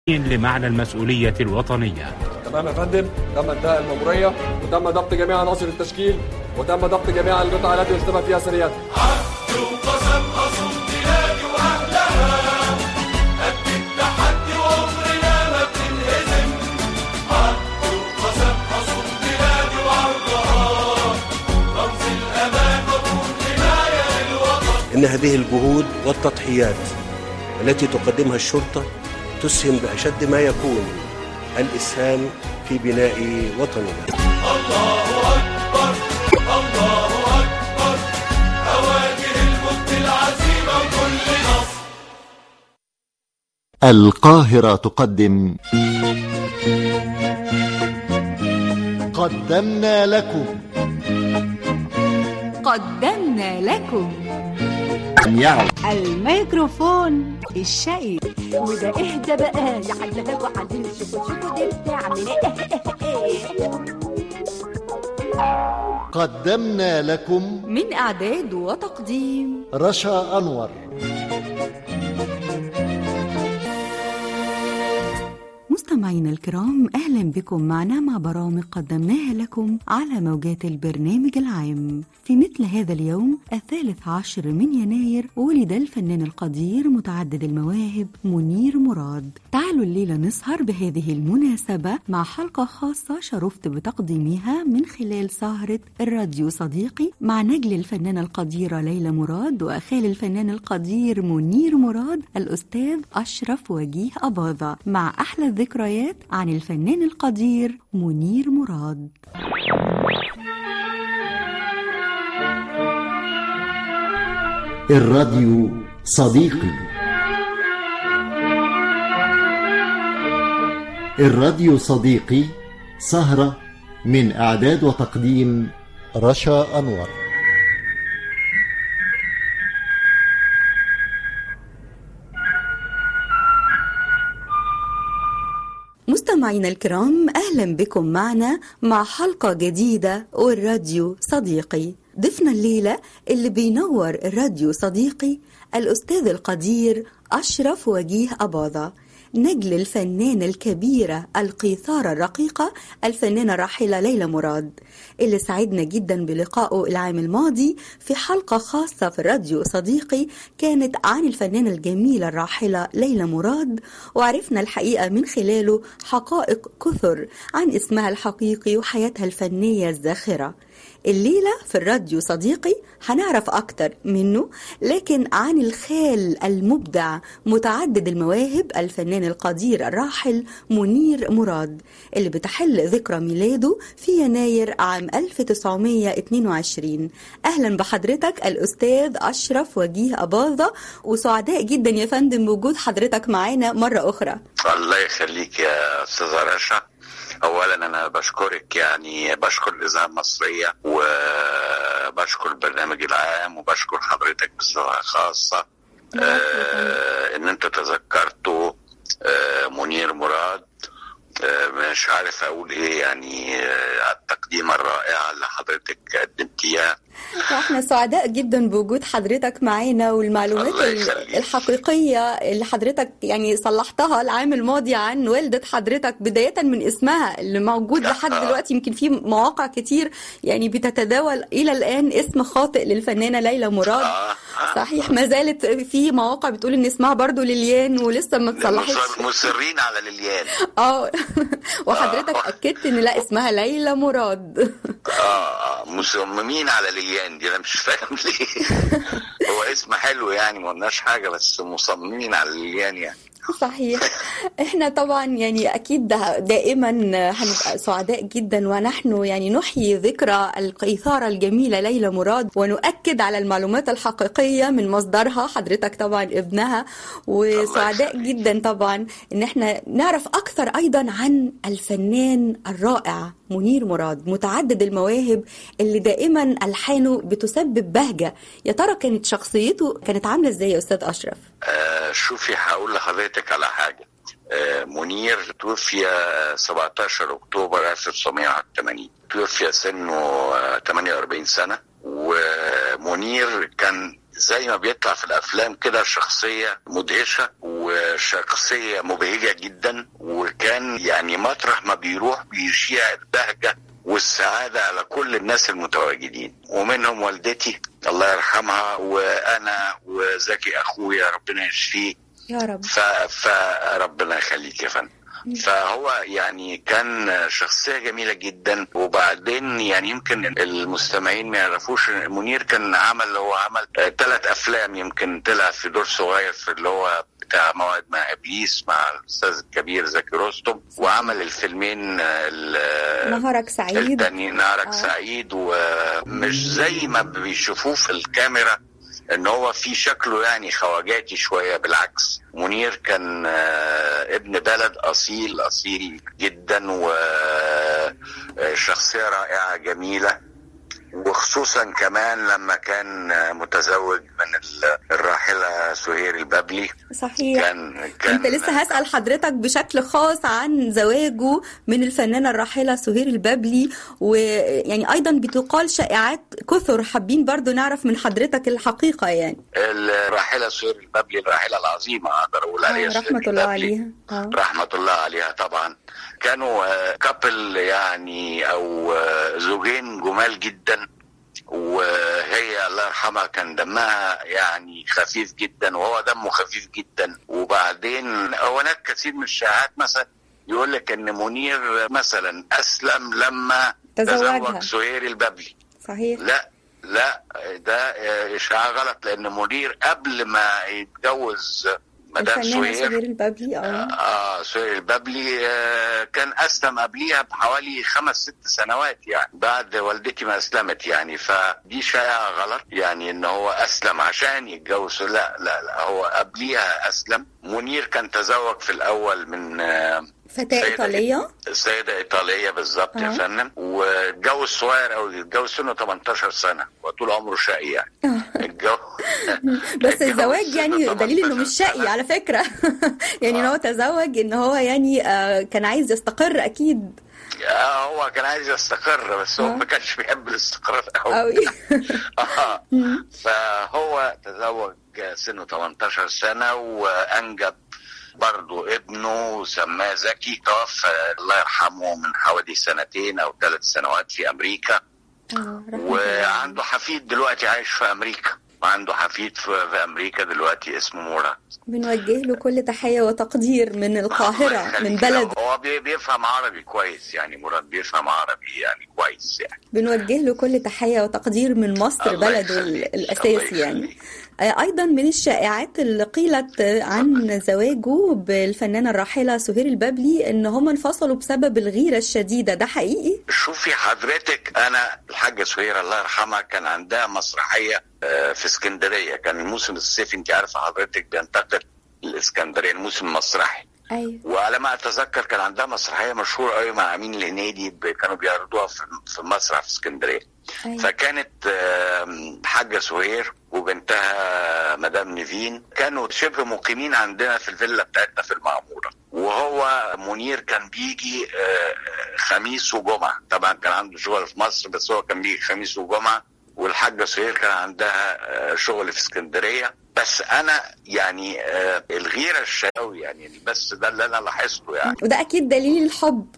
لمعنى المسؤولية الوطنية تمام يا فندم تم انتهاء المأمورية وتم ضبط جميع عناصر التشكيل وتم ضبط جميع القطع التي اشتبه فيها سريات عهد وقسم أصوم بلادي وأهلها قد التحدي وعمرنا ما بتنهزم عهد وقسم أصوم بلادي وعرضها رمز الأمان مضمون حماية للوطن إن هذه الجهود والتضحيات التي تقدمها الشرطة تسهم بأشد ما يكون الإسهام في بناء وطننا الله أكبر الله أكبر أواجه الموت العزيمة وكل نصر القاهرة تقدم قدمنا لكم قدمنا لكم أن يعد الميكروفون الشقي وده اهدى بقى يا حلاق وعليل شوفوا شوفوا دي بتعمل ايه قدمنا لكم من إعداد وتقديم رشا أنور مستمعينا الكرام أهلا بكم معنا مع برامج قدمناها لكم على موجات البرنامج العام في مثل هذا اليوم الثالث عشر من يناير ولد الفنان القدير متعدد المواهب منير مراد تعالوا الليلة نسهر بهذه المناسبة مع حلقة خاصة شرفت بتقديمها من خلال سهرة الراديو صديقي مع نجل الفنانة القديرة ليلى مراد وأخال الفنان القدير منير مراد الأستاذ أشرف وجيه أباظة مع أحلى الذكريات عن الفنان القدير منير مراد الراديو صديقي الراديو صديقي سهرة من إعداد وتقديم رشا أنور مستمعينا الكرام اهلا بكم معنا مع حلقه جديده والراديو صديقي ضيفنا الليله اللي بينور الراديو صديقي الاستاذ القدير اشرف وجيه اباظه نجل الفنانة الكبيرة القيثارة الرقيقة الفنانة الراحلة ليلى مراد اللي سعدنا جدا بلقائه العام الماضي في حلقة خاصة في الراديو صديقي كانت عن الفنانة الجميلة الراحلة ليلى مراد وعرفنا الحقيقة من خلاله حقائق كثر عن اسمها الحقيقي وحياتها الفنية الزاخرة الليلة في الراديو صديقي هنعرف أكتر منه لكن عن الخال المبدع متعدد المواهب الفنان القدير الراحل منير مراد اللي بتحل ذكرى ميلاده في يناير عام 1922 أهلا بحضرتك الأستاذ أشرف وجيه أباظة وسعداء جدا يا فندم بوجود حضرتك معانا مرة أخرى الله يخليك يا استاذه رشا اولا انا بشكرك يعني بشكر الاذاعه المصريه وبشكر البرنامج العام وبشكر حضرتك بصفه خاصه آه ان انتوا تذكرتوا آه منير مراد آه مش عارف اقول ايه يعني آه على التقديمه الرائعه اللي حضرتك قدمتيها احنا سعداء جدا بوجود حضرتك معانا والمعلومات الله يخليك. الحقيقية اللي حضرتك يعني صلحتها العام الماضي عن والدة حضرتك بداية من اسمها اللي موجود لحد آه. دلوقتي يمكن في مواقع كتير يعني بتتداول إلى الآن اسم خاطئ للفنانة ليلى مراد آه، آه. صحيح ما زالت في مواقع بتقول ان اسمها برضو ليليان ولسه ما اتصلحتش مصر- مصرين على ليليان اه وحضرتك آه. اكدت ان لا اسمها ليلى مراد اه اه مصممين على ليليان دي انا مش فاهم ليه هو اسم حلو يعني ما قلناش حاجه بس مصممين على ليليان يعني صحيح احنا طبعا يعني اكيد ده- دائما هنبقى سعداء جدا ونحن يعني نحيي ذكرى القيثارة الجميلة ليلى مراد ونؤكد على المعلومات الحقيقية من مصدرها حضرتك طبعا ابنها وسعداء يخليك. جدا طبعا ان احنا نعرف اكثر ايضا عن الفنان الرائع منير مراد متعدد المواهب اللي دائما الحانه بتسبب بهجة يا ترى كانت شخصيته كانت عاملة ازاي يا استاذ اشرف آه شوفي هقول لحضرتك على حاجه آه منير توفي 17 اكتوبر 1981 توفي سنه آه 48 سنه ومنير كان زي ما بيطلع في الافلام كده شخصيه مدهشه وشخصيه مبهجه جدا مطرح ما بيروح بيشيع البهجة والسعادة على كل الناس المتواجدين ومنهم والدتي الله يرحمها وأنا وزكي أخويا ربنا يشفيه يا رب ف... فربنا يخليك يا فندم فهو يعني كان شخصية جميلة جدا وبعدين يعني يمكن المستمعين ما يعرفوش إن منير كان عمل هو عمل ثلاث أفلام يمكن طلع في دور صغير في اللي هو بتاع موعد مع إبليس مع الأستاذ الكبير زكي رستم وعمل الفيلمين ال- نهارك سعيد التاني نهارك آه. سعيد ومش زي ما بيشوفوه في الكاميرا ان هو في شكله يعني خواجاتي شويه بالعكس منير كان آه، ابن بلد اصيل اصيل جدا وشخصيه رائعه جميله وخصوصا كمان لما كان آه، متزوج من ال- الراحله سهير البابلي صحيح كان كان كنت لسه هسأل حضرتك بشكل خاص عن زواجه من الفنانة الراحلة سهير البابلي ويعني أيضا بتقال شائعات كثر حابين برضو نعرف من حضرتك الحقيقة يعني الراحله سهير البابلي الراحله العظيمه اقدر اقول عليها آه، سهير رحمة الله البابلي. عليها آه. رحمة الله عليها طبعا كانوا كابل يعني أو آه، زوجين جمال جدا وهي الله يرحمها كان دمها يعني خفيف جدا وهو دمه خفيف جدا وبعدين هناك كثير من الشائعات مثلا يقول لك ان منير مثلا اسلم لما تزوجها. تزوج سهير البابلي صحيح لا لا ده اشاعه غلط لان منير قبل ما يتجوز مدام الفنانة سهير سهير البابلي اه اه سهير البابلي آه كان اسلم قبليها بحوالي خمس ست سنوات يعني بعد والدتي ما اسلمت يعني فدي شائعه غلط يعني ان هو اسلم عشان يتجوز لا لا لا هو قبليها اسلم منير كان تزوج في الاول من آه فتاة سيدة إيطالية سيدة إيطالية بالظبط يا آه. فندم واتجوز صغير أوي اتجوز سنه 18 سنة وطول عمره شقي يعني اتجوز بس اتجوز الزواج سنه يعني دليل انه 18 مش شقي سنة. على فكرة يعني ان هو تزوج ان هو يعني آه، كان عايز يستقر اكيد آه هو كان عايز يستقر بس هو آه. ما كانش بيحب الاستقرار قوي قوي آه. فهو تزوج سنه 18 سنة وأنجب برضو ابنه وسماه زكي توفى الله يرحمه من حوالي سنتين أو ثلاث سنوات في أمريكا آه، رحمة الله. وعنده حفيد دلوقتي عايش في أمريكا وعنده حفيد في, في أمريكا دلوقتي اسمه مراد بنوجه له كل تحية وتقدير من الله القاهرة يخليك. من بلده هو بي- بيفهم عربي كويس يعني مراد بيفهم عربي يعني كويس يعني بنوجه له كل تحية وتقدير من مصر الله بلده يخليك. الأساسي الله يعني يخليك. آه، أيضا من الشائعات اللي قيلت آه، عن زواجه بالفنانة الراحلة سهير البابلي إن هم انفصلوا بسبب الغيرة الشديدة ده حقيقي؟ شوفي حضرتك انا الحاجه سهيره الله يرحمها كان عندها مسرحيه آه، في اسكندريه كان الموسم الصيفي انت عارفه حضرتك بينتقل الاسكندريه الموسم المسرحي أيوه وعلى ما اتذكر كان عندها مسرحيه مشهوره قوي مع امين الهنيدي ب- كانوا بيعرضوها في في مسرح في اسكندريه أيوه فكانت آم، حاجه سهير وبنتها مدام نيفين كانوا شبه مقيمين عندنا في الفيلا بتاعتنا في المعموره وهو منير كان بيجي آه، خميس وجمعه طبعا كان عنده شغل في مصر بس هو كان بيجي خميس وجمعه والحاجه سهير كان عندها آه، شغل في اسكندريه بس انا يعني آه، الغيره الشقاوي يعني بس ده اللي انا لاحظته يعني وده أكيد دليل الحب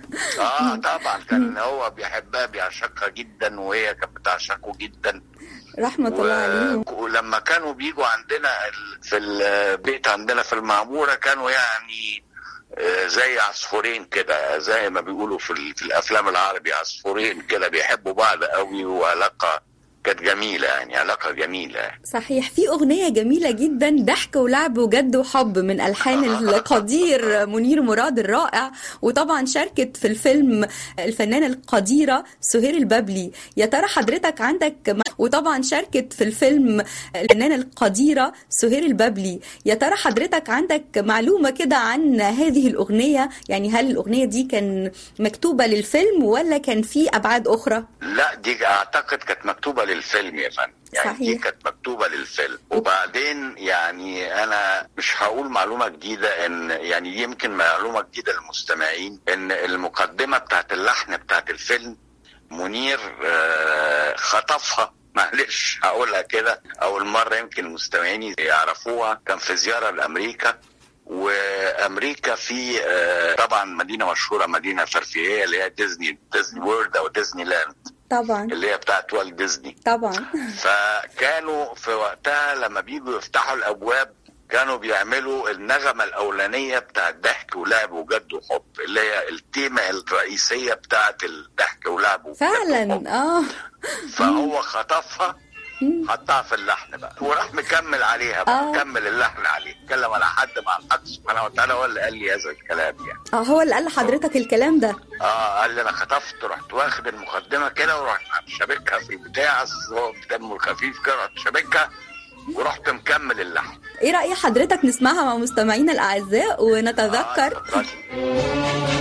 اه طبعا كان هو بيحبها بيعشقها جدا وهي كانت بتعشقه جدا رحمة الله عليهم و... ولما كانوا بيجوا عندنا ال- في البيت عندنا في المعمورة كانوا يعني آه، زي عصفورين كده زي ما بيقولوا في, ال... في الافلام العربي عصفورين كده بيحبوا بعض قوي وعلاقة كانت جميلة يعني علاقة جميلة يعني. صحيح في أغنية جميلة جدا ضحك ولعب وجد وحب من ألحان القدير منير مراد الرائع وطبعا شاركت في الفيلم الفنانة القديرة سهير البابلي يا ترى حضرتك عندك وطبعا شاركت في الفيلم الفنانة القديرة سهير البابلي يا ترى حضرتك عندك معلومة كده عن هذه الأغنية يعني هل الأغنية دي كان مكتوبة للفيلم ولا كان في أبعاد أخرى؟ لا دي اعتقد كانت مكتوبة للفيلم يا فندم يعني دي صحيح. كانت مكتوبة للفيلم وبعدين يعني انا مش هقول معلومة جديدة ان يعني يمكن معلومة جديدة للمستمعين ان المقدمة بتاعت اللحن بتاعت الفيلم منير آه، خطفها معلش هقولها كده اول مرة يمكن المستمعين يعرفوها كان في زيارة لامريكا وامريكا في آه، طبعا مدينه مشهوره مدينه ترفيهيه اللي هي ديزني ديزني وورلد او ديزني لاند طبعا اللي هي بتاعت والت ديزني طبعا فكانوا في وقتها لما بيجوا يفتحوا الابواب كانوا بيعملوا النغمة الأولانية بتاعت ضحك ولعب وجد وحب اللي هي التيمة الرئيسية بتاعت الضحك ولعب وجد وحب. فعلا اه فهو خطفها حطها في اللحن بقى وراح مكمل عليها بقى آه. كمل اللحن عليه اتكلم على حد مع الحق سبحانه وتعالى هو اللي قال لي هذا الكلام يعني اه هو اللي قال لحضرتك الكلام ده اه قال لي انا خطفت رحت واخد المقدمه كده ورحت شابكها في البتاع أصل هو دمه الخفيف كده رحت شابكها ورحت مكمل اللحن ايه رأي حضرتك نسمعها مع مستمعينا الأعزاء ونتذكر آه، اتفضلي.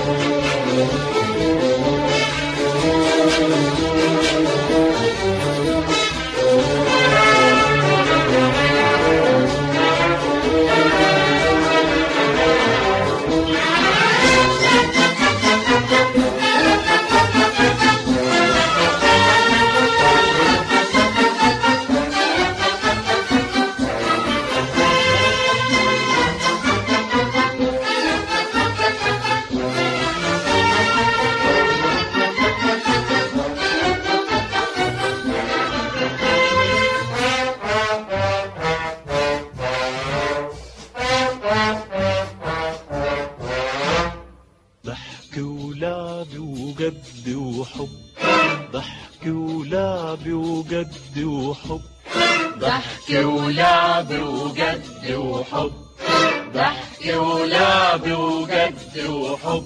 ضحك ولعب وجد وحب ضحك ولعب وجد وحب ضحك ولعب وجد وحب ضحك ولعب وجد وحب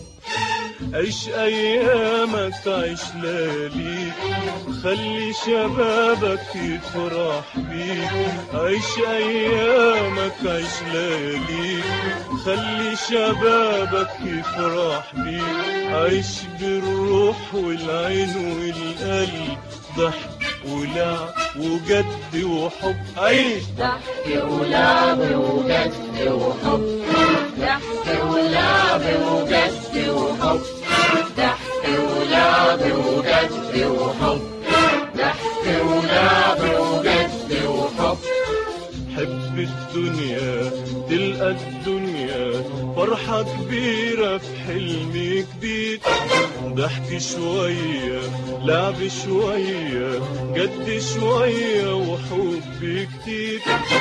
عيش ايامك عيش لياليك خلي شبابك يفرح بيك عيش ايامك عيش لياليك خلي شبابك يفرح بيك عيش بالروح والعين والقلب ضحك ولعب وجد وحب عيش ضحك ولعب وجد وحب ضحك ولعب وجد وحب ضحك ولعب وجد وحب ضحك ولعب وجد وحب حب الدنيا تلقى الدنيا فرحة كبيرة في حلم جديد ضحك شوية لعب شوية جد شوية وحب كتير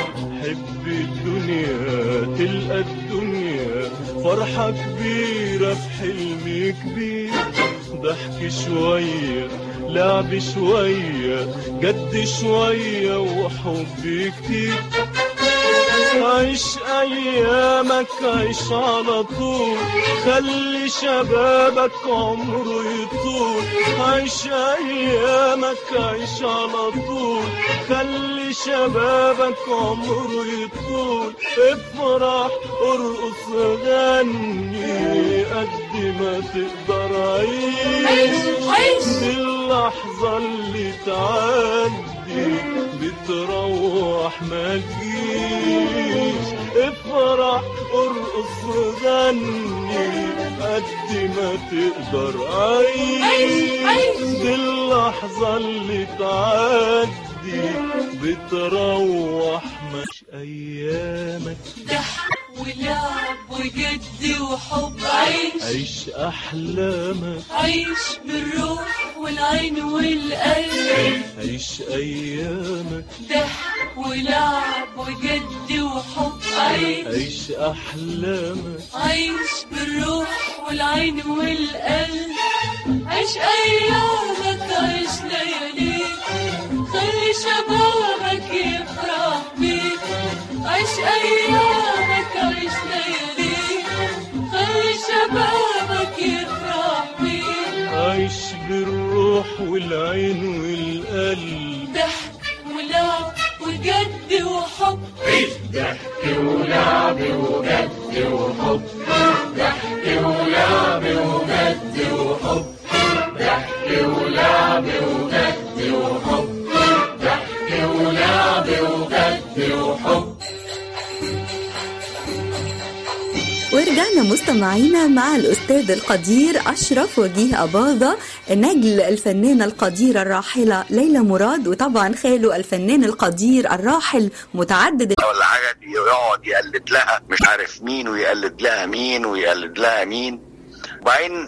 حب الدنيا تلقى الدنيا فرحة كبيرة في حلم كبير ضحك شوية لعب شوية جد شوية وحب كتير عيش ايامك عيش على طول خلي شبابك عمره يطول عيش ايامك عيش على طول خلي شبابك عمره يطول افرح ارقص غني قد ما تقدر عيش عيش. دي اللحظة اللي تعدي بتروح ما تجيش افرح ارقص غني قد ما تقدر عيش عيش. دي اللحظة اللي تعدي بتروح مش أيامك ضحك ولعب وجد وحب عيش عيش أحلامك عيش بالروح والعين والقلب عيش أيامك ضحك ولعب وجد وحب عيش عيش أحلامك عيش بالروح والعين والقلب عيش ايامك عيش لياليك خلي شبابك يفرح بيك عيش ايامك عيش لياليك خلي شبابك يفرح بيك عيش بالروح والعين والقلب ضحك ولعب وجد وحب ورجعنا زلنا مستمعينا مع الأستاذ القدير أشرف وجيه أباظة نجل الفنانة القديرة الراحلة ليلى مراد وطبعا خاله الفنان القدير الراحل متعدد ولا حاجه يقعد يقلد لها مش عارف مين ويقلد لها مين ويقلد لها مين وبعدين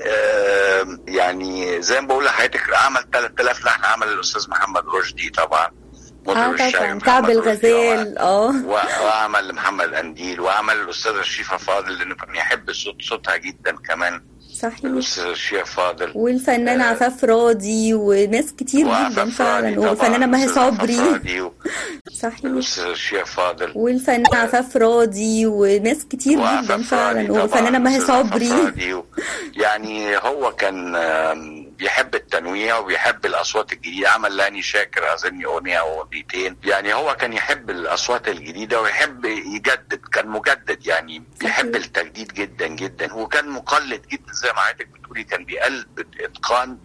آه يعني زي ما بقول لحضرتك عمل 3000 لحن عمل الاستاذ محمد رشدي طبعا مطرب اه الشعبي طبعا محمد كعب رشدي الغزال اه و- وعمل محمد قنديل وعمل الاستاذه شريفه فاضل لانه كان يحب صوت صوتها جدا كمان صحيح الاستاذه شريفه فاضل والفنان آه، عفاف راضي وناس كتير وعفاف جدا راضي فعلا طبعاً، والفنانة مها الأستاذ عفاف صبري راضي و- صحيح الاستاذه شريفه فاضل والفنان عفاف راضي وناس كتير جدا وعفاف راضي فعلا طبعاً، والفنانة مها الأستاذ عفاف صبري راضي و- يعني هو كان آم، بيحب التنويع وبيحب الاصوات الجديده عمل لاني شاكر اظن اغنيه او اغنيتين يعني هو كان يحب الاصوات الجديده ويحب يجدد كان مجدد يعني بيحب التجديد جدا جدا وكان مقلد جدا زي ما حضرتك بتقولي كان بيقلد باتقان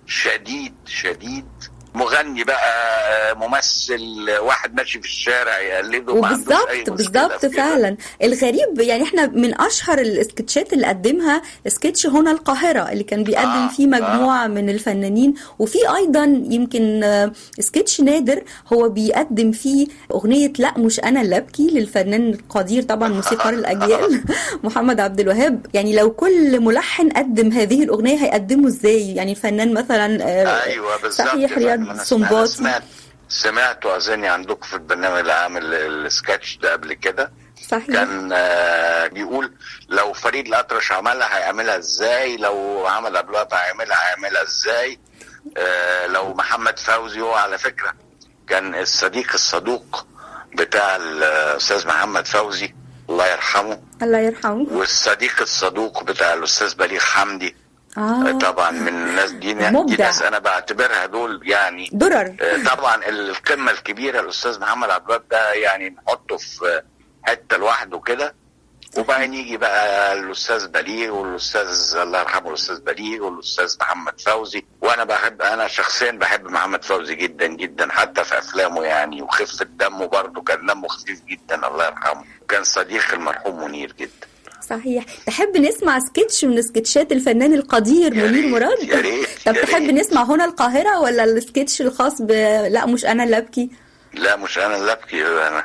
شديد شديد مغني بقى ممثل واحد ماشي في الشارع يقلده ما عندوش أي وبالظبط مشكلة بالظبط في كده. فعلا الغريب يعني احنا من اشهر السكتشات اللي قدمها سكتش هنا القاهره اللي كان بيقدم آه، فيه مجموعه من الفنانين وفي ايضا يمكن آه، سكتش نادر هو بيقدم فيه اغنيه لا مش انا اللي ابكي للفنان القدير طبعا موسيقار الاجيال محمد عبد الوهاب يعني لو كل ملحن قدم هذه الاغنيه هيقدمه ازاي يعني الفنان مثلا آه، ايوه بالظبط صحيح يا فندم. رياض أنا سمعت- سنباطي سمعت سمعت اظني عندكم في البرنامج اللي عامل السكتش ده قبل كده صحيح كان آه، بيقول لو فريد الأطرش عملها هيعملها ازاي لو عمل قبلها هيعملها هيعملها ازاي آه، لو محمد فوزي هو على فكرة كان الصديق الصدوق بتاع الأستاذ محمد فوزي الله يرحمه الله يرحمه والصديق الصدوق بتاع الأستاذ بليغ حمدي اه طبعا من الناس دي, دي مبدع. ناس انا بعتبرها دول يعني درر آه، طبعا القمه الكبيره الاستاذ محمد عبد الوهاب ده يعني نحطه في حته لوحده كده وبعدين يجي بقى الاستاذ بليغ والاستاذ الله يرحمه الاستاذ بليغ والاستاذ محمد فوزي وانا بحب انا شخصيا بحب محمد فوزي جدا جدا حتى في افلامه يعني وخفه دمه برضه كان دمه خفيف جدا الله يرحمه كان صديق المرحوم منير جدا صحيح تحب نسمع سكتش من سكتشات الفنان القدير يا منير ريت، مراد يا ريت، طب يا تحب ريت. نسمع هنا القاهرة ولا السكتش الخاص ب لا مش أنا اللي أبكي لا مش انا اللي ابكي أنا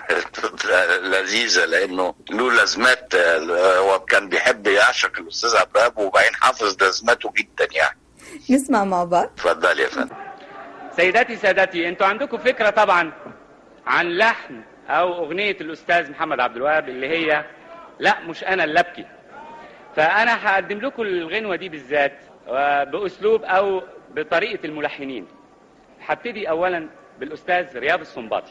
لذيذه لانه له لازمات آه، هو كان بيحب يعشق الاستاذ عبد الوهاب وبعدين حافظ لازماته جدا يعني نسمع مع بعض اتفضل يا فندم سيداتي سادتي انتوا عندكم فكره طبعا عن لحن او اغنيه الاستاذ محمد عبد الوهاب اللي هي لا مش انا اللي ابكي فانا هقدم لكم الغنوه دي بالذات آه، باسلوب او بطريقه الملحنين هبتدي اولا بالاستاذ رياض السنباطي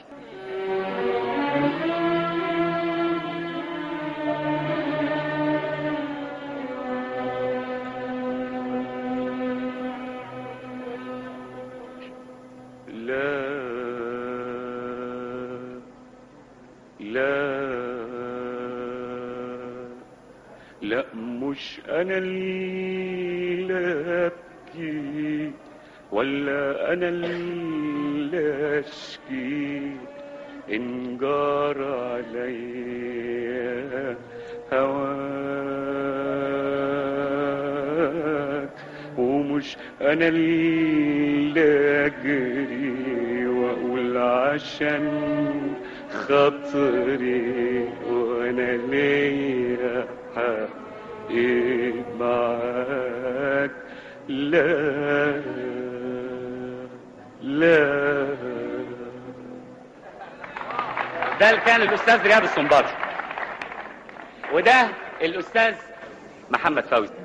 لا لا مش انا اللي ابكي ولا انا اللي اشكي ان جار عليا هواك ومش انا اللي اجري واقول عشان خاطري وانا ليا حق معاك لا لا ده اللي كان الاستاذ رياض السنباطي وده الاستاذ محمد فوزي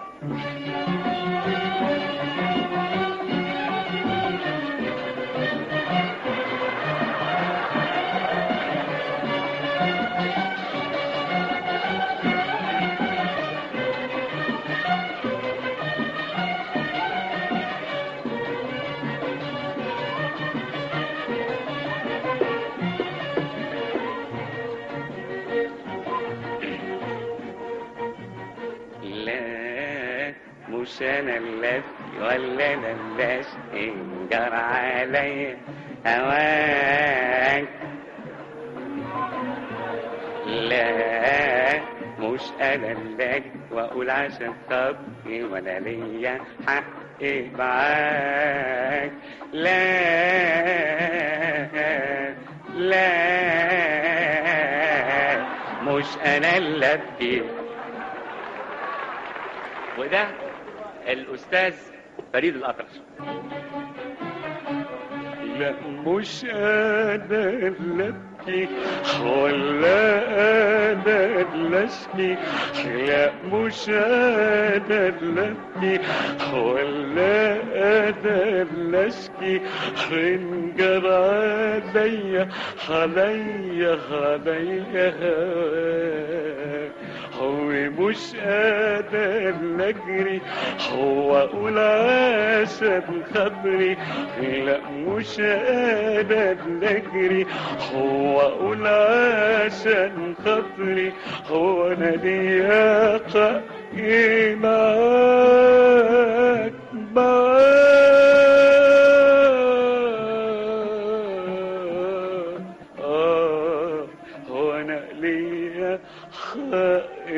لا مش انا اللي أبكي ولا انا اللي اشقي جرى عليا هواك لا مش انا اللي أجي واقول عشان خاطري وانا ليا حق معاك لا لا مش انا اللي ابكي وده الاستاذ فريد الاطرش لا مش انا اللي ابكي ولا انا اللي اشكي لا مش انا اللي ابكي ولا انا اللي اشكي انجر عليا عليا عليا هو مش انا اللي اجري هو اقول عشان خاطري لا مش انا اللي اجري هو اقول عشان خاطري هو انا ليا حق معاك معاك آه هو انا ليا حق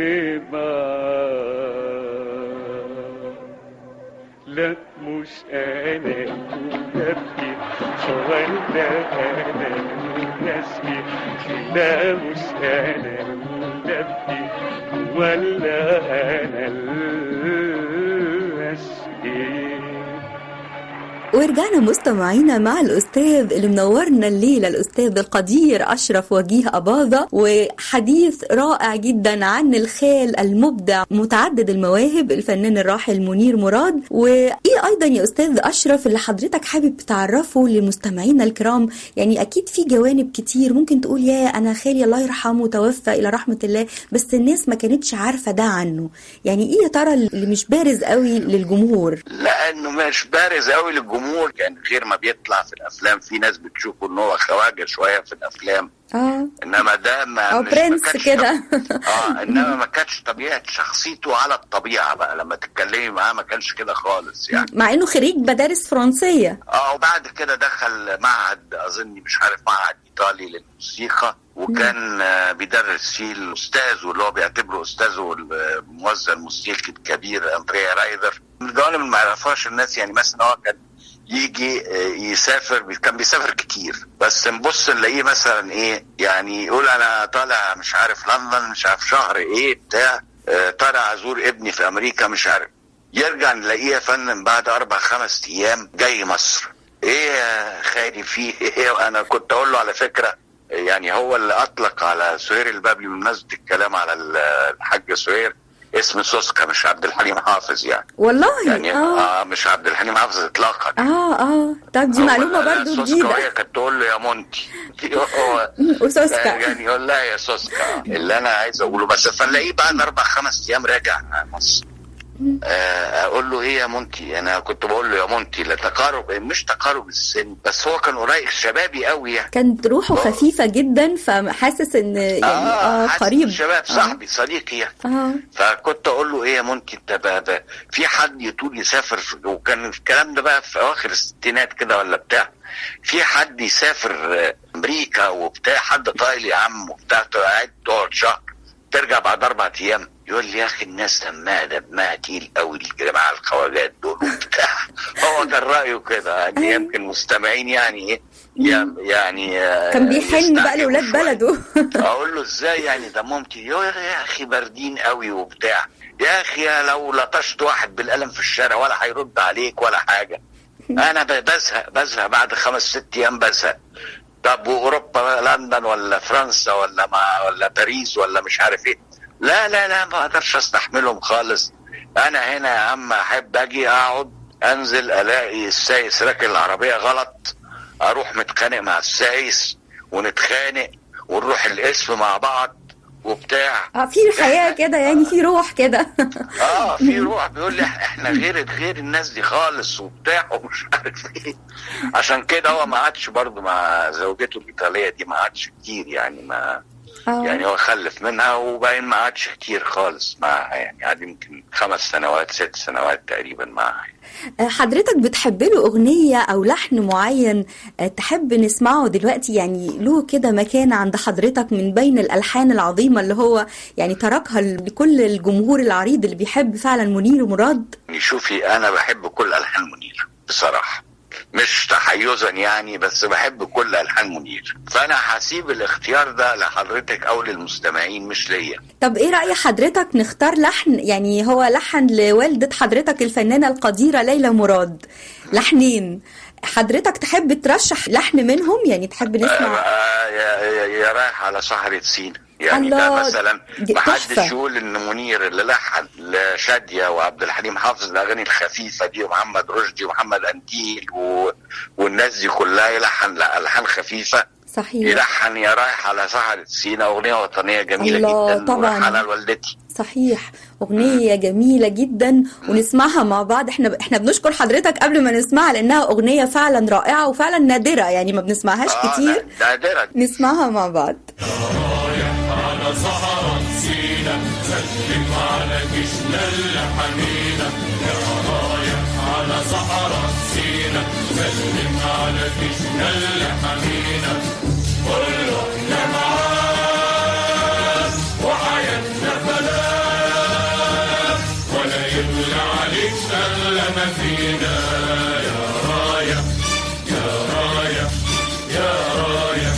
معاك لا مش انا اللي ابكي ولا انا اللي اشكي لا مش انا اللي ابكي ولا انا اللي اشكي ورجعنا مستمعينا مع الأستاذ اللي منورنا الليلة الأستاذ القدير أشرف وجيه أباظة وحديث رائع جدا عن الخال المبدع متعدد المواهب الفنان الراحل منير مراد وإيه أيضا يا أستاذ أشرف اللي حضرتك حابب تعرفه لمستمعينا الكرام يعني أكيد في جوانب كتير ممكن تقول يا أنا خالي الله يرحمه توفى إلى رحمة الله بس الناس ما كانتش عارفة ده عنه يعني إيه يا ترى اللي مش بارز قوي للجمهور لانه مش بارز قوي للجمهور كان غير ما بيطلع في الافلام في ناس بتشوفه ان هو خواجه شويه في الافلام اه انما ده ما أو مش- ما برنس كانش كده اه انما ما كانتش طبيعه شخصيته على الطبيعه بقى لما تتكلمي معاه ما كانش كده خالص يعني مع إنه خريج مدارس فرنسية اه وبعد كده دخل معهد اظني مش عارف معهد ايطالي للموسيقى وكان آه، بيدرس فيه الاستاذ واللي هو بيعتبره استاذه الموزع الموسيقي الكبير اندريا رايدر من الجوانب اللي ما يعرفهاش الناس يعني مثلا هو كان يجي آه، يسافر كان بيسافر كتير بس نبص نلاقيه مثلا ايه يعني يقول انا طالع مش عارف لندن مش عارف شهر ايه بتاع آه، طالع ازور ابني في امريكا مش عارف يرجع نلاقيه يا فندم بعد اربع خمس ايام جاي مصر ايه يا خالي فيه ايه انا كنت اقول له على فكره يعني هو اللي اطلق على سهير البابلي بمناسبه الكلام على ال- الحاج سهير اسم سوسكا مش عبد الحليم حافظ يعني والله يعني اه آه مش عبد الحليم حافظ اطلاقا اه اه طب دي هو معلومة لا- برضو سوسكا جديدة وهي كانت تقول له يا مونتي هو وسوسكا يعني يقول لها يا سوسكا اللي انا عايز اقوله بس فنلاقيه بعد اربع خمس ايام راجع مصر آه، اقول له ايه يا مونتي انا كنت بقول له يا مونتي لا تقارب مش تقارب السن بس هو كان قريب شبابي قوي يعني كانت روحه خفيفة جدا فحاسس ان يعني اه حاسس قريب شباب صاحبي صديقي يعني اه فكنت اقول له ايه يا مونتي انت بقى بقى في حد يطول يسافر في- وكان الكلام ده بقى في اواخر الستينات كده ولا بتاع في حد يسافر آه، امريكا وبتاع حد طايل يا عم وبتاع قاعد تقعد شهر ترجع بعد اربع ايام يقول لي يا اخي الناس دمها دمها تقيل قوي الجماعه الخواجات دول وبتاع هو كان رايه كده يعني يمكن مستمعين يعني ايه يا- يعني آه، كان بيحن بقى يستعجبوا لولاد شوية. بلده اقول له ازاي يعني ده ممكن يقول يا اخي باردين قوي وبتاع يا اخي لو لطشت واحد بالقلم في الشارع ولا هيرد عليك ولا حاجه انا ب- بزهق بزهق بعد خمس ست ايام بزهق طب واوروبا لندن ولا فرنسا ولا ما ولا باريس ولا مش عارف ايه لا لا لا ما اقدرش استحملهم خالص انا هنا يا عم احب اجي اقعد انزل الاقي السايس راكن العربيه غلط اروح متخانق مع السايس ونتخانق ونروح القسم مع بعض وبتاع اه في حياة كده يعني في روح كده اه في روح بيقول لي احنا غير غير الناس دي خالص وبتاع ومش عارف ايه عشان كده هو ما عادش برضه مع زوجته الايطاليه دي ما عادش كتير يعني ما آه. يعني هو خلف منها وبعدين ما قعدش كتير خالص معاها يعني قعد يمكن خمس سنوات ست سنوات تقريبا معاها آه، حضرتك بتحب له أغنية أو لحن معين آه، تحب نسمعه دلوقتي يعني له كده مكان عند حضرتك من بين الألحان العظيمة اللي هو يعني تركها لكل الجمهور العريض اللي بيحب فعلا منير ومراد يعني شوفي انا بحب كل الحان منير بصراحه مش تحيزا يعني بس بحب كل الحان منير فانا هسيب الاختيار ده لحضرتك او للمستمعين مش ليا طب ايه رأي حضرتك نختار لحن يعني هو لحن لوالدة حضرتك الفنانة القديرة ليلى مراد لحنين حضرتك تحب ترشح لحن منهم يعني تحب نسمع آه يا, يا, يا رايح على سهرة سين يعني الله، ده مثلا دي محدش تحفة. يقول ان منير اللي لحن لشادية وعبد الحليم حافظ الاغاني الخفيفة دي ومحمد رشدي ومحمد انديل و... والناس دي كلها يلحن الحان خفيفة صحيح يلحن يا رايح على سهرة سينا اغنية وطنية جميلة الله، جدا طبعاً. ولحنها لوالدتي صحيح أغنية جميلة جدا ونسمعها مع بعض احنا احنا بنشكر حضرتك قبل ما نسمعها لأنها أغنية فعلا رائعة وفعلا نادرة يعني ما بنسمعهاش آه، كتير نادرة نسمعها مع بعض على صحراء سينا سلم على جيشنا الحمينا يا رايح على صحراء سينا سلم على جيشنا الحمينا كله احنا معاك وحياتنا فلاح ولا يملى عليك الا ما فينا يا رايح يا رايح يا رايح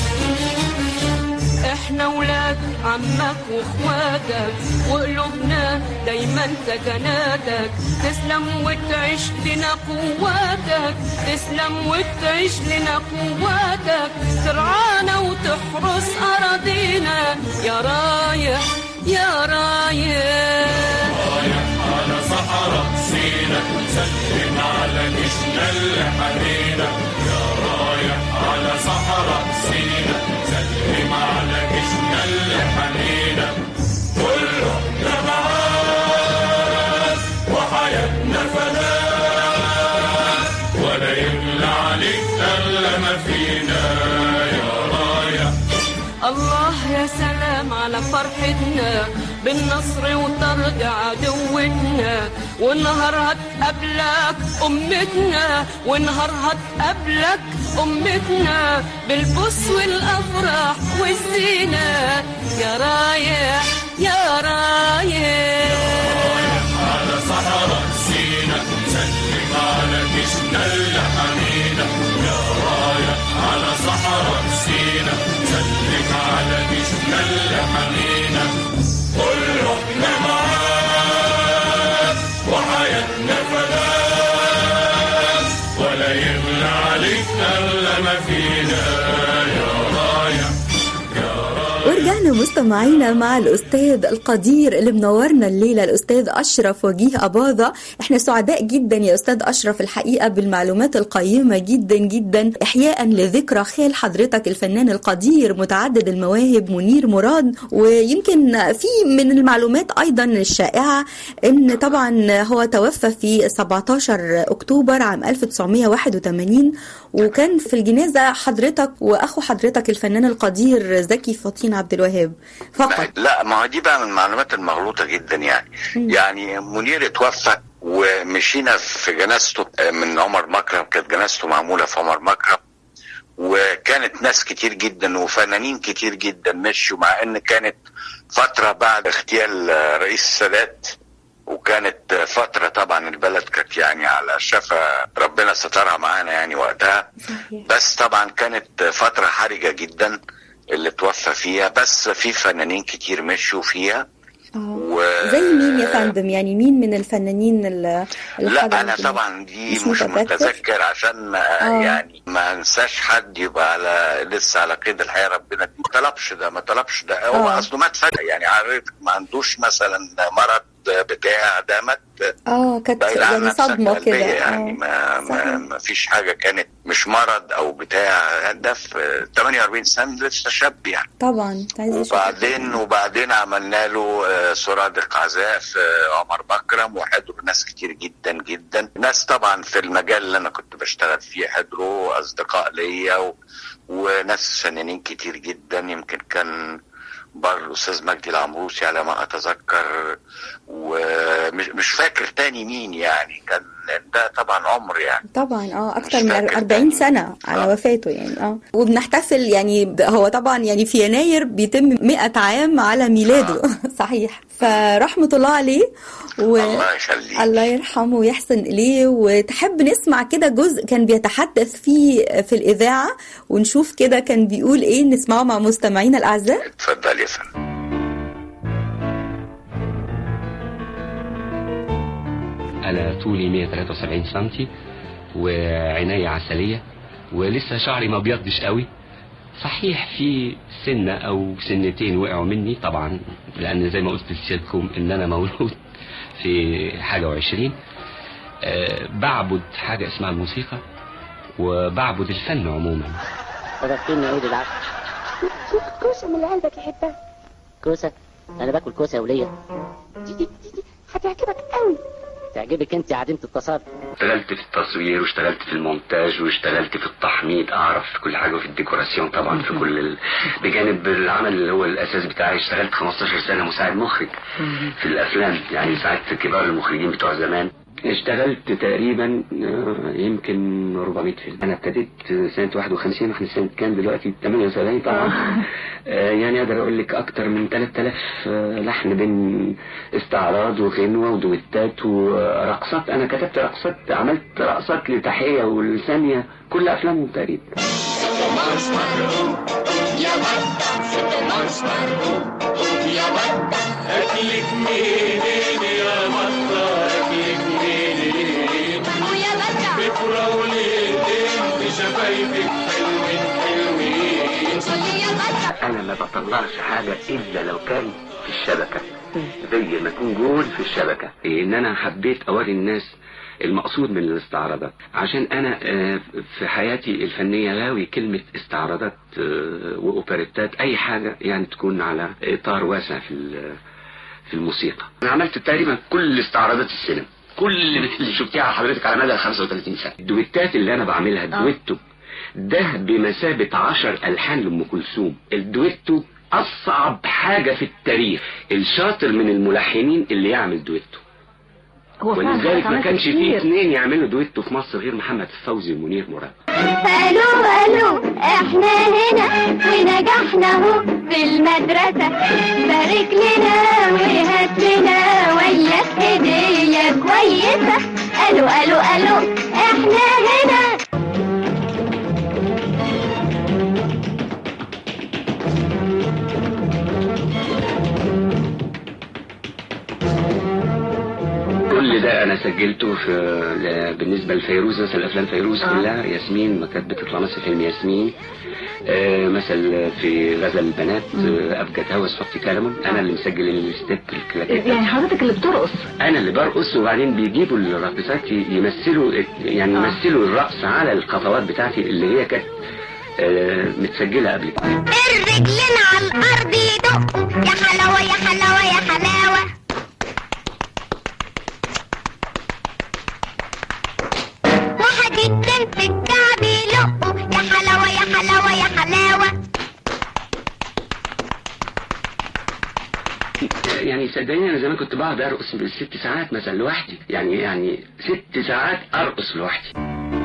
احنا ولاد عمك واخواتك وقلوبنا دايما سكناتك تسلم وتعيش لنا قواتك تسلم وتعيش لنا قواتك ترعانا وتحرس اراضينا يا رايح يا رايح على صحراء سينا سلم على جيشنا الحنينة يا رايح على صحراء سينا سلم على جيشنا الحنينة كله احنا معاك وحياتنا فداك ولا يملى عليك الا ما فينا يا رايح الله يا سلام على فرحتنا بالنصر وطرد عدوتنا ونهار هتقابلك أمتنا ونهار هتقابلك أمتنا بالبوس والأفراح والزينة يا رايح يا رايح على صحراء سينا سلم على جيشنا الحنينة يا رايح على صحراء سينا سلم على جيشنا الحنينة كله احنا معاك وحياتنا فداك ولا يغلى عليك الا ما فينا يا رايح ورجعنا مستمعينا مع الأستاذ القدير اللي منورنا الليلة الأستاذ أشرف وجيه أباظة احنا سعداء جدا يا أستاذ أشرف الحقيقة بالمعلومات القيمة جدا جدا إحياء لذكرى خال حضرتك الفنان القدير متعدد المواهب منير مراد ويمكن في من المعلومات أيضا الشائعة إن طبعا هو توفى في 17 أكتوبر عام 1981 وكان في الجنازة حضرتك وأخو حضرتك الفنان القدير زكي فطين عبد الوهاب فقط لا ما هو دي بقى من المعلومات المغلوطة جدا يعني يعني منير اتوفى ومشينا في جنازته من عمر مكرم كانت جنازته معمولة في عمر مكرم وكانت ناس كتير جدا وفنانين كتير جدا مشوا مع ان كانت فترة بعد اغتيال رئيس السادات وكانت فترة طبعا البلد كانت يعني على شفا ربنا سترها معانا يعني وقتها بس طبعا كانت فترة حرجة جدا اللي توفى فيها بس في فنانين كتير مشوا فيها و... زي مين يا فندم يعني مين من الفنانين اللي اللي لا حضروا انا في- طبعا دي مش مش, متذكر؟ متذكر عشان ما آه. يعني ما انساش حد يبقى على لسه على قيد الحياه ربنا ما طلبش ده ما طلبش ده هو آه. اصله مات فجاه يعني عارف ما عندوش مثلا مرض بتاع ده مات اه كانت بعيد عن يعني نفسك صدمة قلبية كده يعني اه ما, ما, ما فيش حاجه كانت مش مرض او بتاع ده في 48 سنه لسه شاب يعني طبعا عايز أشوف. وبعدين وبعدين عملنا له آه، سرادق عزاء في آه، عمر بكرم وحضروا ناس كتير جدا جدا ناس طبعا في المجال اللي انا كنت بشتغل فيه حضروا اصدقاء ليا و... وناس فنانين كتير جدا يمكن كان بار الاستاذ مجدي العمروسي على ما اتذكر ومش مش فاكر تاني مين يعني كان ده طبعا عمر يعني طبعا اه اكتر من 40 سنة على وفاته يعني اه وبنحتفل يعني ب- هو طبعا يعني في يناير بيتم 100 عام على ميلاده صحيح فرحمة الله عليه و... الله يخليك الله يرحمه ويحسن إليه وتحب نسمع كده جزء كان بيتحدث فيه في الإذاعة ونشوف كده كان بيقول إيه نسمعه مع مستمعينا الأعزاء اتفضل يا فندم أنا طولي 173 سنتي وعيني عسلية ولسه شعري ما بيضش قوي صحيح في سنة أو سنتين وقعوا مني طبعا لأن زي ما قلت لسيادكم إن أنا مولود في حاجة وعشرين أه بعبد حاجة اسمها الموسيقى وبعبد الفن عموما فضلتني عيد العسل كوسة من اللي قلبك يحبها كوسة أنا باكل كوسة يا ولية دي دي دي, دي هتعجبك قوي تعجبك أنت عديمة التصرف اشتغلت في التصوير واشتغلت في المونتاج واشتغلت في التحميض اعرف في كل حاجه وفي الديكوراسيون طبعا في كل ال... بجانب العمل اللي هو الاساس بتاعي اشتغلت 15 سنه مساعد مخرج في الافلام يعني ساعدت كبار المخرجين بتوع زمان اشتغلت تقريبا آه، يمكن 400 فيلم انا ابتديت سنه 51 واحنا سنه كام دلوقتي 78 طبعا آه، يعني اقدر اقول لك اكتر من 3000 آه، لحن بين استعراض وغنوه ودويتات ورقصات انا كتبت رقصات عملت رقصات لتحيه والثانيه كل افلامهم تقريبا يا بطة مش مرغوب يا بطة أكلك منين يا بطة أكلك منين ويا بطة بكرة وليلتين بشفايفك حلوين حلوين يا بطة انا ما بطلعش حاجه الا لو كان في الشبكه زي ما يكون جول في الشبكه ان انا حبيت اوري الناس المقصود من الاستعراضات عشان انا آه، في حياتي الفنيه غاوي كلمه استعراضات آه، واوبريتات اي حاجه يعني تكون على اطار واسع في ال- في الموسيقى انا عملت تقريبا كل استعراضات السينما كل اللي شفتيها حضرتك على مدى 35 سنه الدويتات اللي انا بعملها الدويتو ده بمثابة عشر ألحان لأم كلثوم الدويتو أصعب حاجة في التاريخ الشاطر من الملحنين اللي يعمل دويتو هو فعلا ولذلك حضرتك ما عملت كانش فيه كتير. اثنين يعملوا دويتو في مصر غير محمد فوزي ومنير مراد الو الو احنا هنا ونجحنا اهو في المدرسة بارك لنا وهات لنا وياك هدية كويسة الو الو الو احنا هنا كل ده انا سجلته في ل- بالنسبه لفيروز مثلا افلام فيروز كلها ياسمين ما كانت بتطلع مثلا فيلم ياسمين آه مثلا في غزل البنات آه ابجد هوس فقط كلام انا اللي مسجل الستيب الكلاكيت يعني حضرتك اللي بترقص انا اللي برقص وبعدين بيجيبوا الراقصات يمثلوا يعني يمثلوا الرقص على الخطوات بتاعتي اللي هي كانت آه متسجله قبل كده الرجلين على الارض يدقوا يا حلاوة يا حلاوة يا حلاوة واحد اتنين في الكعب يلقوا يا حلاوة يا حلاوة يا حلاوة يعني صدقني انا زمان كنت بقعد ارقص بالست ساعات مثلا لوحدي يعني يعني ست ساعات ارقص لوحدي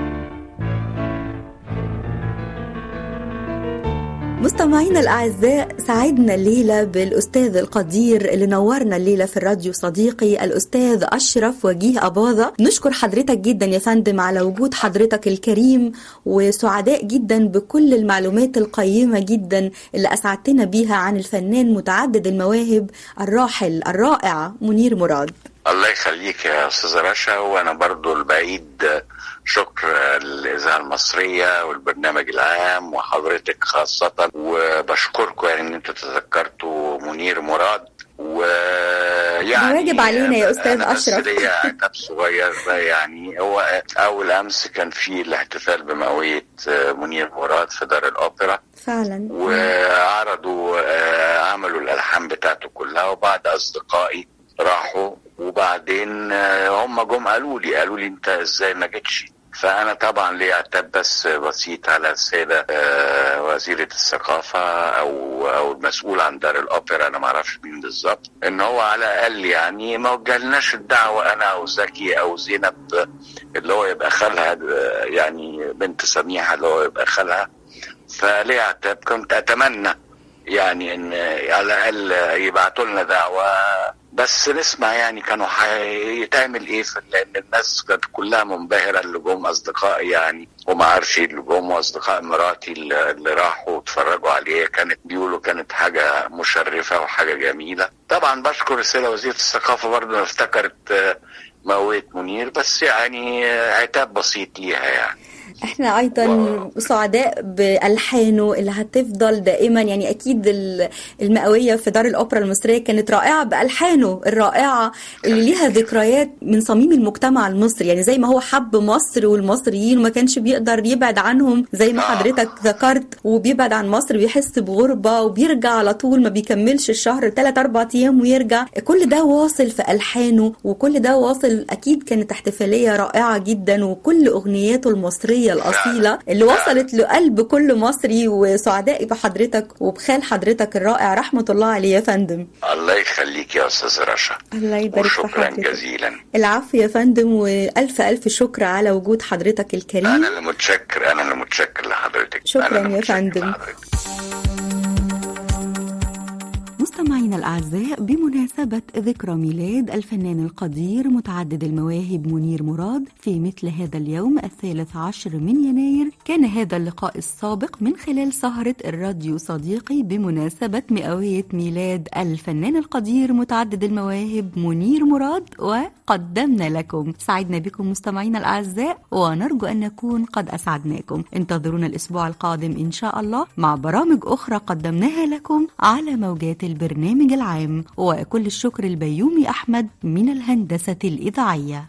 مستمعينا الأعزاء سعدنا الليلة بالأستاذ القدير اللي نورنا الليلة في الراديو صديقي الأستاذ أشرف وجيه أباظة نشكر حضرتك جدا يا فندم على وجود حضرتك الكريم وسعداء جدا بكل المعلومات القيمة جدا اللي أسعدتنا بيها عن الفنان متعدد المواهب الراحل الرائع منير مراد الله يخليك يا استاذ رشا وانا برضو البعيد شكر الاذاعه المصريه والبرنامج العام وحضرتك خاصه وبشكركم يعني ان انتوا تذكرتوا منير مراد ويعني واجب علينا يا أستاذ أنا بس أشرف. ليا عتاب صغير ده يعني هو اول امس كان في الاحتفال بمئويه منير مراد في دار الاوبرا فعلا وعرضوا آه، عملوا الالحان بتاعته كلها وبعد اصدقائي راحوا وبعدين آه، هم جم قالوا لي قالوا لي انت ازاي ما جيتش فانا طبعا لي عتاب بس بسيط على السيده آه، وزيره الثقافه او او المسؤول عن دار الاوبرا انا ما اعرفش مين بالظبط ان هو على الاقل يعني ما وجهلناش الدعوه انا او زكي او زينب اللي هو يبقى خالها آه، يعني بنت سميحه اللي هو يبقى خالها فليه عتاب كنت اتمنى يعني ان على الاقل يبعتوا لنا دعوه بس نسمع يعني كانوا هيتعمل ايه في لان الناس كانت كلها منبهره اللي جم اصدقائي يعني ومعارفي اللي جم واصدقاء مراتي اللي اللي راحوا واتفرجوا عليه كانت بيقولوا كانت حاجه مشرفه وحاجه جميله طبعا بشكر السيده وزيره الثقافه برضه إنها افتكرت آه، موت منير بس يعني آه، عتاب بسيط ليها يعني احنا ايضا سعداء بالحانه اللي هتفضل دائما يعني اكيد ال- المئويه في دار الاوبرا المصريه كانت رائعه بالحانه الرائعه اللي ليها ذكريات من صميم المجتمع المصري يعني زي ما هو حب مصر والمصريين وما كانش بيقدر يبعد عنهم زي ما حضرتك ذكرت وبيبعد عن مصر بيحس بغربه وبيرجع على طول ما بيكملش الشهر ثلاث اربع ايام ويرجع كل ده واصل في الحانه وكل ده واصل اكيد كانت احتفاليه رائعه جدا وكل اغنياته المصريه الاصيله اللي وصلت لقلب كل مصري وسعداء بحضرتك وبخال حضرتك الرائع رحمه الله عليه يا فندم الله يخليك يا استاذ رشا الله يبارك في وشكرا حضرتك جزيلا العفو يا فندم والف الف شكر على وجود حضرتك الكريم انا اللي متشكر انا اللي متشكر لحضرتك شكرا يا فندم مستمعينا الأعزاء بمناسبة ذكرى ميلاد الفنان القدير متعدد المواهب منير مراد في مثل هذا اليوم الثالث عشر من يناير كان هذا اللقاء السابق من خلال سهرة الراديو صديقي بمناسبة مئوية ميلاد الفنان القدير متعدد المواهب منير مراد وقدمنا لكم سعدنا بكم مستمعينا الأعزاء ونرجو أن نكون قد أسعدناكم انتظرونا الأسبوع القادم إن شاء الله مع برامج أخرى قدمناها لكم على موجات البرنامج العام وكل الشكر البيومي أحمد من الهندسة الإذاعية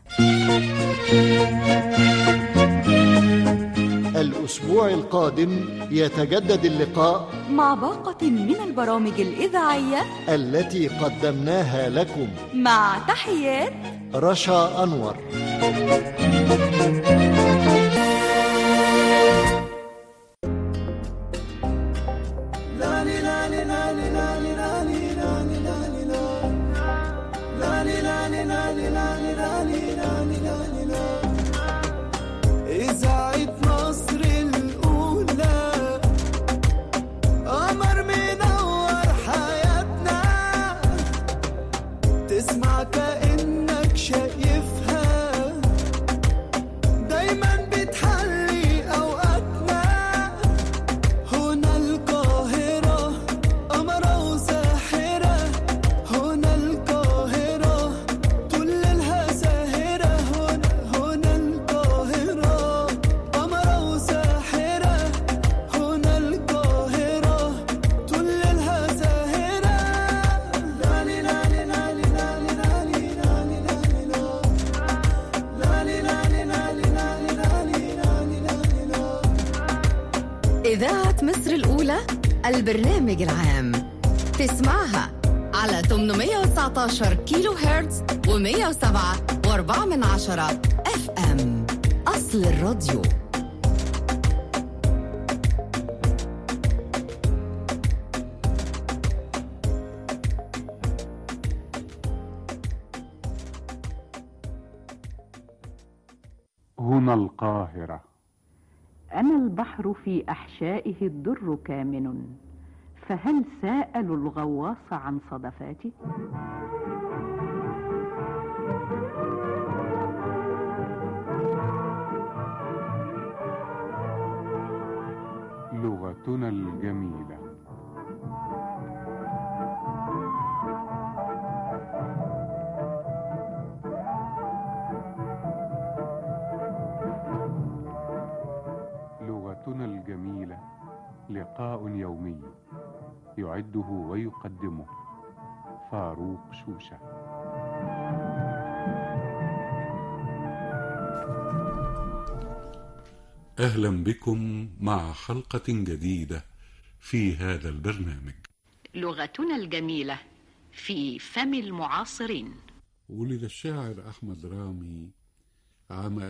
الأسبوع القادم يتجدد اللقاء مع باقة من البرامج الإذاعية التي قدمناها لكم مع تحيات رشا أنور إذاعة مصر الأولى قمر منور حياتنا تسمع كأنك شايفها دايما بتحلي أوقاتنا هنا القاهرة قمرة وساحرة هنا القاهرة طول ليلها ساهرة هنا هنا القاهرة قمرة وساحرة هنا القاهرة طول ليلها ساهرة لالي لالي لالي لالي لالي لالي لالي لالي لالي لالي لالي لالي لالي لالي إذاعة مصر الأولى البرنامج العام تسمعها على 819 كيلو هرتز و107 و4 من عشرة اف ام أصل الراديو هنا القاهرة أنا البحر في أحشائه الدر كامن فهل سألوا الغواص عن صدفاتي؟ لغتنا الجميلة لغتنا الجميلة لقاء يومي يعده ويقدمه فاروق شوشة اهلا بكم مع حلقه جديده في هذا البرنامج لغتنا الجميلة في فم المعاصرين ولد الشاعر احمد رامي عام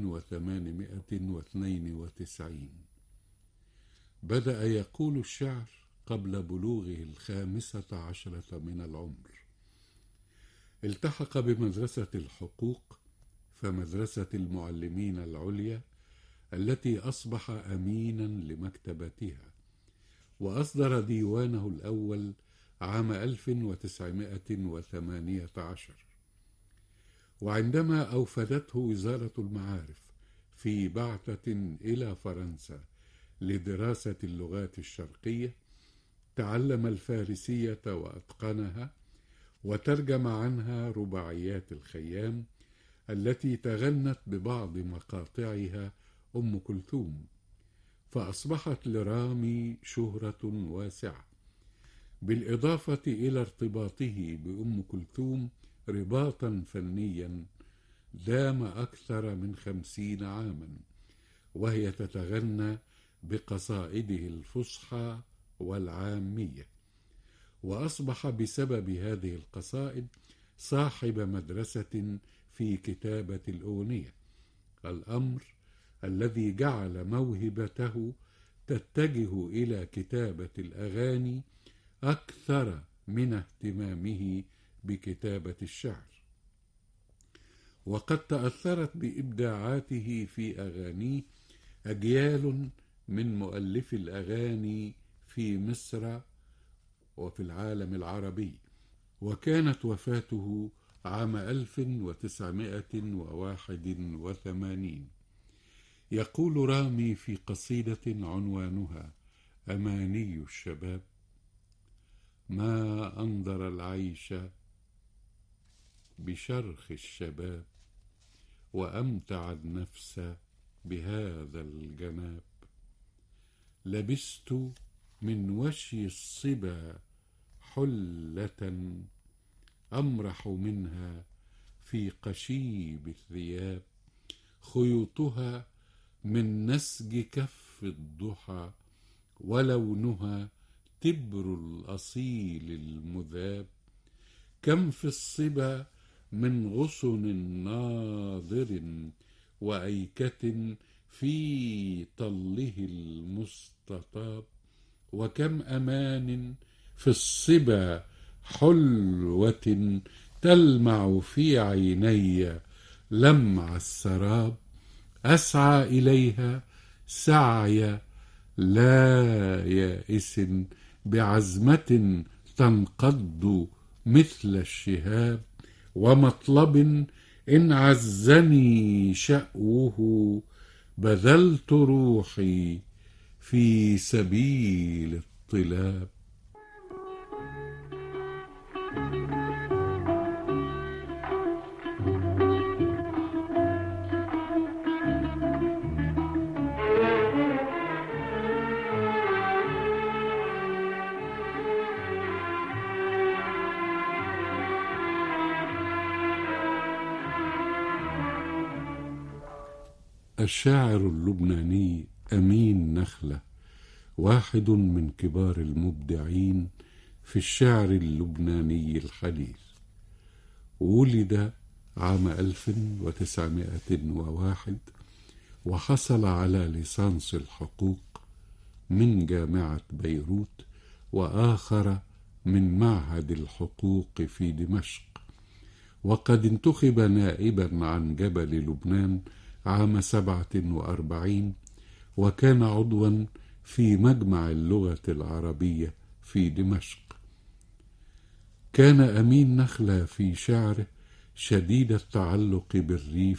1892 بدأ يقول الشعر قبل بلوغه الخامسة عشرة من العمر التحق بمدرسة الحقوق فمدرسة المعلمين العليا التي أصبح أمينا لمكتبتها وأصدر ديوانه الأول عام 1918 وعندما أوفدته وزارة المعارف في بعثة إلى فرنسا لدراسة اللغات الشرقية تعلم الفارسية وأتقنها وترجم عنها رباعيات الخيام التي تغنت ببعض مقاطعها أم كلثوم فأصبحت لرامي شهرة واسعة بالإضافة إلى ارتباطه بأم كلثوم رباطا فنيا دام أكثر من خمسين عاما وهي تتغنى بقصائده الفصحى والعامية وأصبح بسبب هذه القصائد صاحب مدرسة في كتابة الأغنية الأمر الذي جعل موهبته تتجه إلى كتابة الأغاني أكثر من اهتمامه بكتابة الشعر وقد تأثرت بإبداعاته في أغانيه أجيال من مؤلفي الأغاني في مصر وفي العالم العربي وكانت وفاته عام 1981 يقول رامي في قصيدة عنوانها أماني الشباب ما أنظر العيش بشرخ الشباب وأمتع النفس بهذا الجناب لبست من وشي الصبا حلة أمرح منها في قشيب الثياب خيوطها من نسج كف الضحى ولونها تبر الأصيل المذاب كم في الصبا من غصن ناظر وأيكة في طله المستطاب وكم أمان في الصبا حلوة تلمع في عيني لمع السراب أسعى إليها سعي لا يائس بعزمة تنقض مثل الشهاب ومطلب إن عزني شأوه بذلت روحي في سبيل الطلاب الشاعر اللبناني أمين نخلة واحد من كبار المبدعين في الشعر اللبناني الحديث ولد عام 1901 وحصل على ليسانس الحقوق من جامعة بيروت وآخر من معهد الحقوق في دمشق وقد انتخب نائبا عن جبل لبنان عام سبعة وأربعين وكان عضوا في مجمع اللغة العربية في دمشق كان أمين نخلة في شعره شديد التعلق بالريف